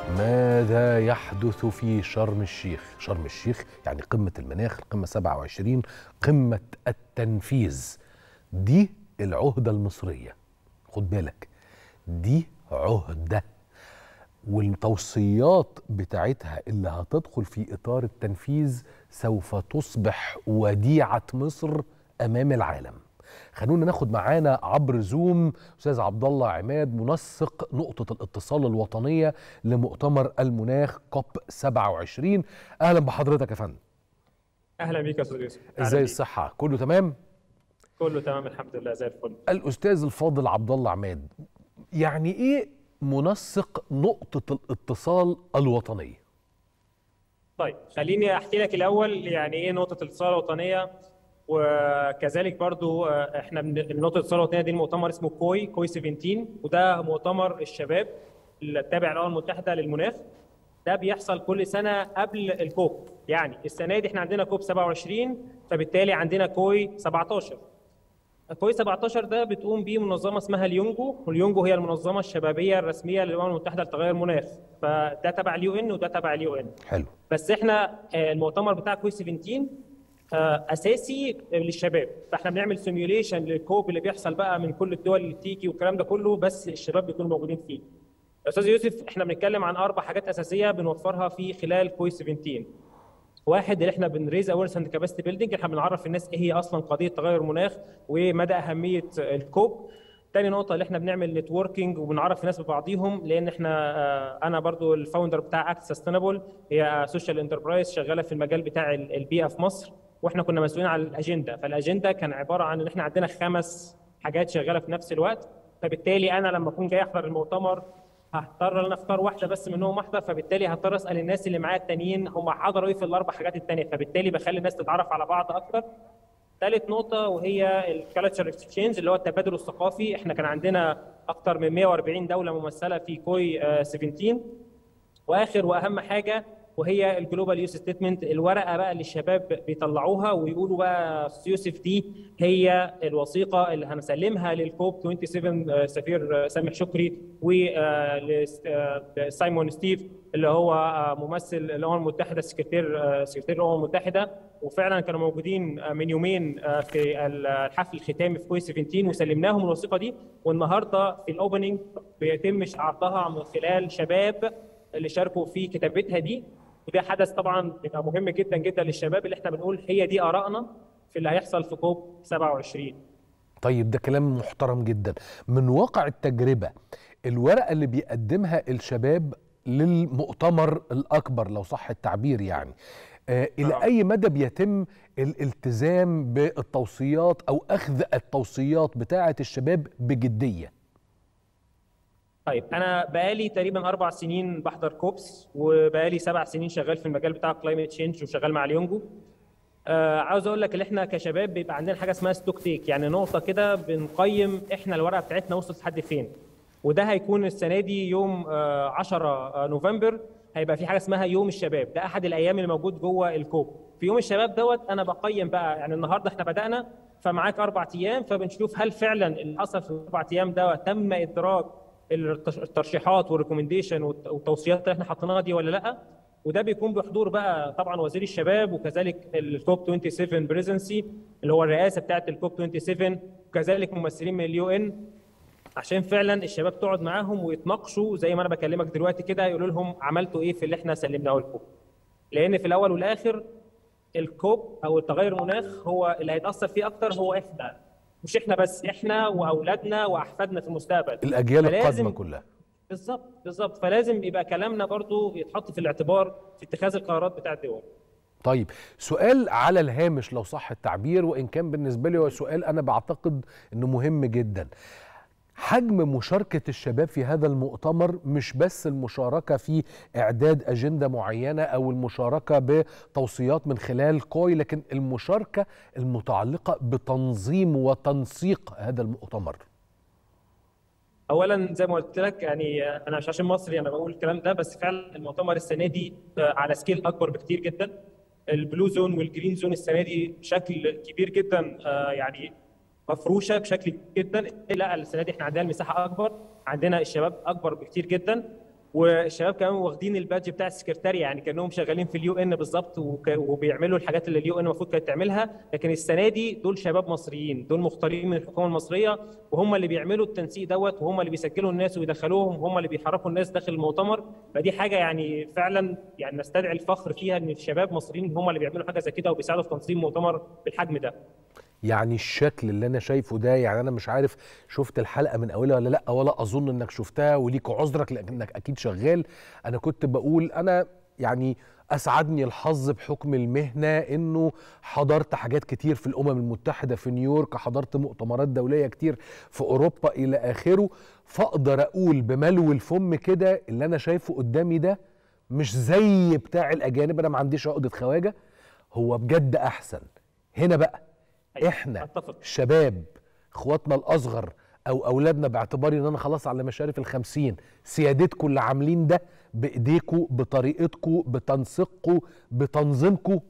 ماذا يحدث في شرم الشيخ شرم الشيخ يعني قمة المناخ القمة 27 قمة التنفيذ دي العهدة المصرية خد بالك دي عهدة والتوصيات بتاعتها اللي هتدخل في إطار التنفيذ سوف تصبح وديعة مصر أمام العالم خلونا ناخد معانا عبر زوم استاذ عبد الله عماد منسق نقطه الاتصال الوطنيه لمؤتمر المناخ كوب 27 اهلا بحضرتك يا فندم اهلا بيك يا استاذ يوسف ازاي الصحه كله تمام كله تمام الحمد لله زي الفل الاستاذ الفاضل عبد الله عماد يعني ايه منسق نقطه الاتصال الوطنيه طيب خليني احكي لك الاول يعني ايه نقطه الاتصال الوطنيه وكذلك برضو احنا نقطه الاتصال الوطنيه دي المؤتمر اسمه كوي كوي 17 وده مؤتمر الشباب التابع للامم المتحده للمناخ ده بيحصل كل سنه قبل الكوب يعني السنه دي احنا عندنا كوب 27 فبالتالي عندنا كوي 17 كوي 17 ده بتقوم بيه منظمه اسمها اليونجو واليونجو هي المنظمه الشبابيه الرسميه للامم المتحده لتغير المناخ فده تبع اليو ان وده تبع اليو ان حلو بس احنا المؤتمر بتاع كوي 17 اساسي للشباب فاحنا بنعمل سيميوليشن للكوب اللي بيحصل بقى من كل الدول اللي بتيجي والكلام ده كله بس الشباب بيكونوا موجودين فيه استاذ يوسف احنا بنتكلم عن اربع حاجات اساسيه بنوفرها في خلال كوي 17 واحد اللي احنا بنريز اورنس اند كاباسيتي بيلدينج احنا بنعرف الناس ايه هي اصلا قضيه تغير المناخ ومدى اهميه الكوب تاني نقطة اللي احنا بنعمل نتوركينج وبنعرف الناس ببعضيهم لان احنا انا برضو الفاوندر بتاع اكت سستينبل هي سوشيال انتربرايز شغالة في المجال بتاع البيئة في مصر واحنا كنا مسؤولين عن الاجنده فالاجنده كان عباره عن ان احنا عندنا خمس حاجات شغاله في نفس الوقت فبالتالي انا لما اكون جاي احضر المؤتمر هضطر ان انا اختار واحده بس منهم احضر فبالتالي هضطر اسال الناس اللي معايا التانيين هم حضروا ايه في الاربع حاجات التانيه فبالتالي بخلي الناس تتعرف على بعض اكتر ثالث نقطة وهي الكالتشر اكسشينج اللي هو التبادل الثقافي، احنا كان عندنا أكثر من 140 دولة ممثلة في كوي 17 وآخر وأهم حاجة وهي الجلوبال يوز ستيتمنت الورقه بقى اللي الشباب بيطلعوها ويقولوا بقى يوسف دي هي الوثيقه اللي هنسلمها للكوب 27 سفير سامح شكري وسايمون ستيف اللي هو ممثل الامم المتحده سكرتير سكرتير الامم المتحده وفعلا كانوا موجودين من يومين في الحفل الختامي في كوي 17 وسلمناهم الوثيقه دي والنهارده في الاوبننج بيتم عرضها من خلال شباب اللي شاركوا في كتابتها دي وده حدث طبعا بيبقى مهم جدا جدا للشباب اللي احنا بنقول هي دي ارائنا في اللي هيحصل في كوب 27 طيب ده كلام محترم جدا من واقع التجربه الورقه اللي بيقدمها الشباب للمؤتمر الاكبر لو صح التعبير يعني آه الى آه. اي مدى بيتم الالتزام بالتوصيات او اخذ التوصيات بتاعه الشباب بجديه طيب انا بقالي تقريبا اربع سنين بحضر كوبس وبقالي سبع سنين شغال في المجال بتاع كلايمت تشينج وشغال مع اليونجو آه عاوز اقول لك ان احنا كشباب بيبقى عندنا حاجه اسمها ستوك تيك يعني نقطه كده بنقيم احنا الورقه بتاعتنا وصلت لحد فين وده هيكون السنه دي يوم آه 10 نوفمبر هيبقى في حاجه اسمها يوم الشباب ده احد الايام اللي موجود جوه الكوب في يوم الشباب دوت انا بقيم بقى يعني النهارده احنا بدانا فمعاك اربع ايام فبنشوف هل فعلا اللي حصل في الاربع ايام دوت تم ادراك الترشيحات والريكومنديشن والتوصيات اللي احنا حطيناها دي ولا لا وده بيكون بحضور بقى طبعا وزير الشباب وكذلك الكوب 27 بريزنسي اللي هو الرئاسه بتاعه الكوب 27 وكذلك ممثلين من اليو ان عشان فعلا الشباب تقعد معاهم ويتناقشوا زي ما انا بكلمك دلوقتي كده يقولوا لهم عملتوا ايه في اللي احنا سلمناه لكم لان في الاول والاخر الكوب او التغير المناخ هو اللي هيتاثر فيه اكتر هو احنا مش احنا بس احنا واولادنا واحفادنا في المستقبل الاجيال القادمه كلها بالظبط بالظبط فلازم يبقى كلامنا برضو يتحط في الاعتبار في اتخاذ القرارات بتاع الدول طيب سؤال على الهامش لو صح التعبير وان كان بالنسبه لي هو سؤال انا بعتقد انه مهم جدا حجم مشاركة الشباب في هذا المؤتمر مش بس المشاركة في إعداد أجندة معينة أو المشاركة بتوصيات من خلال كوي لكن المشاركة المتعلقة بتنظيم وتنسيق هذا المؤتمر اولا زي ما قلت لك يعني انا مش عشان مصري انا بقول الكلام ده بس فعلا المؤتمر السنه دي على سكيل اكبر بكتير جدا البلو زون والجرين زون السنه دي بشكل كبير جدا يعني مفروشه بشكل جدا لا السنه دي احنا عندنا المساحه اكبر عندنا الشباب اكبر بكتير جدا والشباب كمان واخدين البادج بتاع السكرتارية يعني كانهم شغالين في اليو ان بالظبط وك- وبيعملوا الحاجات اللي اليو ان المفروض كانت تعملها لكن السنه دي دول شباب مصريين دول مختارين من الحكومه المصريه وهم اللي بيعملوا التنسيق دوت وهم اللي بيسجلوا الناس ويدخلوهم وهم اللي بيحركوا الناس داخل المؤتمر فدي حاجه يعني فعلا يعني نستدعي الفخر فيها ان الشباب مصريين هم اللي بيعملوا حاجه زي كده وبيساعدوا في تنظيم مؤتمر بالحجم ده يعني الشكل اللي انا شايفه ده يعني انا مش عارف شفت الحلقه من اولها ولا لا ولا اظن انك شفتها وليك عذرك لانك اكيد شغال انا كنت بقول انا يعني اسعدني الحظ بحكم المهنه انه حضرت حاجات كتير في الامم المتحده في نيويورك حضرت مؤتمرات دوليه كتير في اوروبا الى اخره فاقدر اقول بملو الفم كده اللي انا شايفه قدامي ده مش زي بتاع الاجانب انا ما عنديش عقده خواجه هو بجد احسن هنا بقى احنا اتفق الشباب اخواتنا الاصغر او اولادنا باعتباري ان انا خلاص على مشارف الخمسين سيادتكم اللي عاملين ده بايديكم بطريقتكم بتنسيقكم بتنظيمكم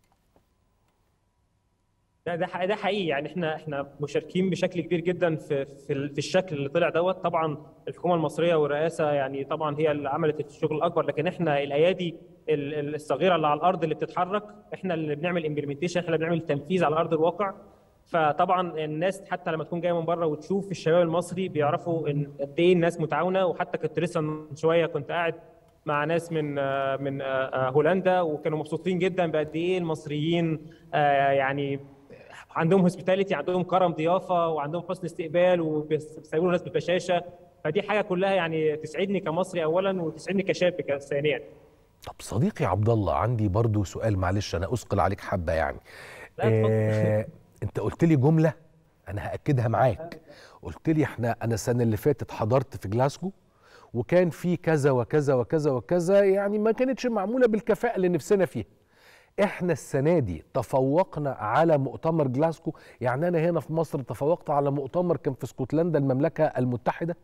ده ده ح- ده حقيقي يعني احنا احنا مشاركين بشكل كبير جدا في في ال- في الشكل اللي طلع دوت طبعا الحكومه المصريه والرئاسه يعني طبعا هي اللي عملت الشغل الاكبر لكن احنا الايادي ال- ال- الصغيره اللي على الارض اللي بتتحرك احنا اللي بنعمل امبلمنتيشن احنا اللي بنعمل تنفيذ على ارض الواقع فطبعا الناس حتى لما تكون جايه من بره وتشوف الشباب المصري بيعرفوا ان قد ايه الناس متعاونه وحتى كنت لسه من شويه كنت قاعد مع ناس من آه، من آه، آه، هولندا وكانوا مبسوطين جدا بقد ايه المصريين آه، يعني عندهم هوسبيتاليتي عندهم كرم ضيافه وعندهم حسن استقبال وبيستقبلوا الناس ببشاشه فدي حاجه كلها يعني تسعدني كمصري اولا وتسعدني كشاب ك- ثانيا طب صديقي عبد الله عندي برضو سؤال معلش انا اثقل عليك حبه يعني لا، اتفضل. آه انت قلت لي جمله انا هاكدها معاك قلت لي احنا انا السنه اللي فاتت حضرت في جلاسكو وكان في كذا وكذا وكذا وكذا يعني ما كانتش معموله بالكفاءه اللي نفسنا فيها احنا السنه دي تفوقنا على مؤتمر جلاسكو يعني انا هنا في مصر تفوقت على مؤتمر كان في اسكتلندا المملكه المتحده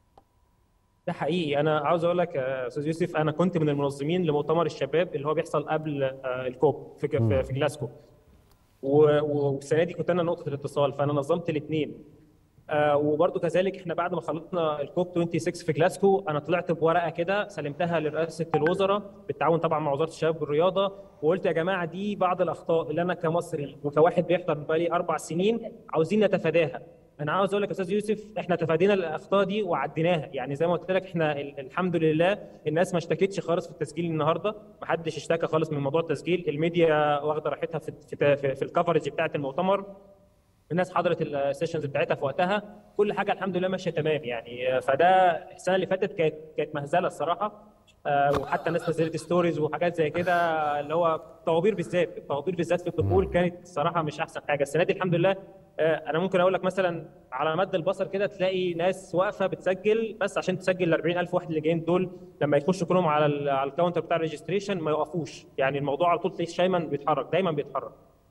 ده حقيقي انا عاوز اقول لك يا استاذ يوسف انا كنت من المنظمين لمؤتمر الشباب اللي هو بيحصل قبل آه، الكوب في في, في جلاسكو و- والسنه دي كنت انا نقطه الاتصال فانا نظمت الاثنين آه وبرضه كذلك احنا بعد ما خلصنا الكوب 26 في جلاسكو انا طلعت بورقه كده سلمتها لرئاسه الوزراء بالتعاون طبعا مع وزاره الشباب والرياضه وقلت يا جماعه دي بعض الاخطاء اللي انا كمصري وكواحد بيحضر بقالي اربع سنين عاوزين نتفاداها انا عاوز اقول لك يا استاذ يوسف احنا تفادينا الاخطاء دي وعديناها يعني زي ما قلت لك احنا ال- الحمد لله الناس ما اشتكتش خالص في التسجيل النهارده ما حدش اشتكى خالص من موضوع التسجيل الميديا واخده راحتها في في, في, في الكفرج بتاعه المؤتمر الناس حضرت السيشنز بتاعتها في وقتها كل حاجه الحمد لله ماشيه تمام يعني فده السنه اللي فاتت كانت كانت مهزله الصراحه آه، وحتى الناس نزلت ستوريز وحاجات زي كده اللي هو الطوابير بالذات الطوابير بالذات في الدخول كانت الصراحه مش احسن حاجه السنه دي الحمد لله آه، انا ممكن اقول لك مثلا على مد البصر كده تلاقي ناس واقفه بتسجل بس عشان تسجل ال 40000 واحد اللي جايين دول لما يخشوا كلهم على ال- على الكاونتر بتاع الريجستريشن ما يوقفوش يعني الموضوع على طول تلاقيه دايما بيتحرك دايما بيتحرك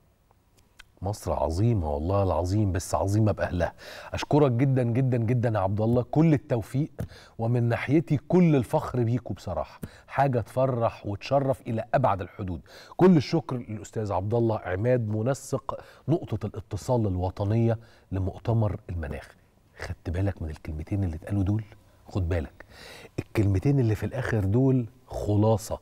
مصر عظيمة والله العظيم بس عظيمة بأهلها أشكرك جدا جدا جدا يا عبد الله كل التوفيق ومن ناحيتي كل الفخر بيكوا بصراحة حاجة تفرح وتشرف إلى أبعد الحدود كل الشكر للأستاذ عبد الله عماد منسق نقطة الاتصال الوطنية لمؤتمر المناخ خدت بالك من الكلمتين اللي اتقالوا دول خد بالك الكلمتين اللي في الآخر دول خلاصة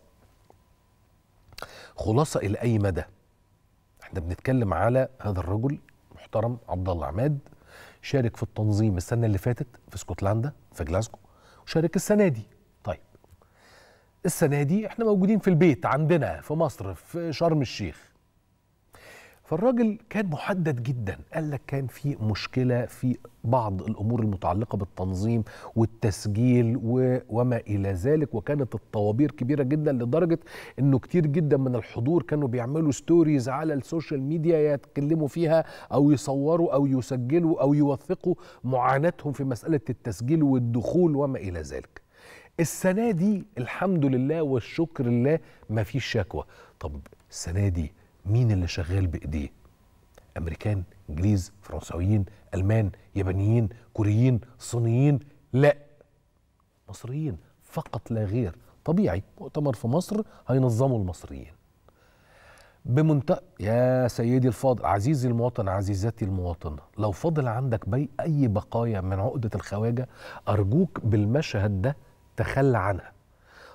خلاصة إلى أي مدى احنا بنتكلم على هذا الرجل محترم عبد الله عماد شارك في التنظيم السنه اللي فاتت في اسكتلندا في جلاسكو وشارك السنه دي طيب السنه دي احنا موجودين في البيت عندنا في مصر في شرم الشيخ فالراجل كان محدد جدا قال لك كان في مشكله في بعض الامور المتعلقه بالتنظيم والتسجيل و... وما الى ذلك وكانت الطوابير كبيره جدا لدرجه انه كتير جدا من الحضور كانوا بيعملوا ستوريز على السوشيال ميديا يتكلموا فيها او يصوروا او يسجلوا او يوثقوا معاناتهم في مساله التسجيل والدخول وما الى ذلك. السنه دي الحمد لله والشكر لله ما فيش شكوى. طب السنه دي مين اللي شغال بايديه؟ امريكان انجليز فرنساويين المان يابانيين كوريين صينيين لا مصريين فقط لا غير طبيعي مؤتمر في مصر هينظموا المصريين بمنتهى يا سيدي الفاضل عزيزي المواطن عزيزتي المواطنة لو فضل عندك بي أي بقايا من عقدة الخواجة أرجوك بالمشهد ده تخلى عنها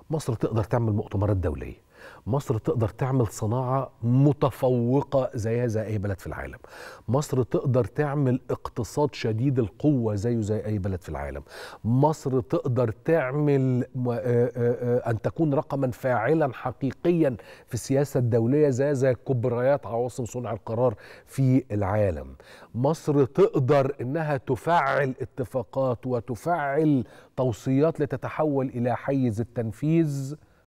مصر تقدر تعمل مؤتمرات دوليه مصر تقدر تعمل صناعة متفوقة زيها زي أي بلد في العالم مصر تقدر تعمل اقتصاد شديد القوة زيه زي أي بلد في العالم مصر تقدر تعمل م- آه، آه، آه، أن تكون رقما فاعلا حقيقيا في السياسة الدولية زي زي كبريات عواصم صنع القرار في العالم مصر تقدر إنها تفعل اتفاقات وتفعل توصيات لتتحول إلى حيز التنفيذ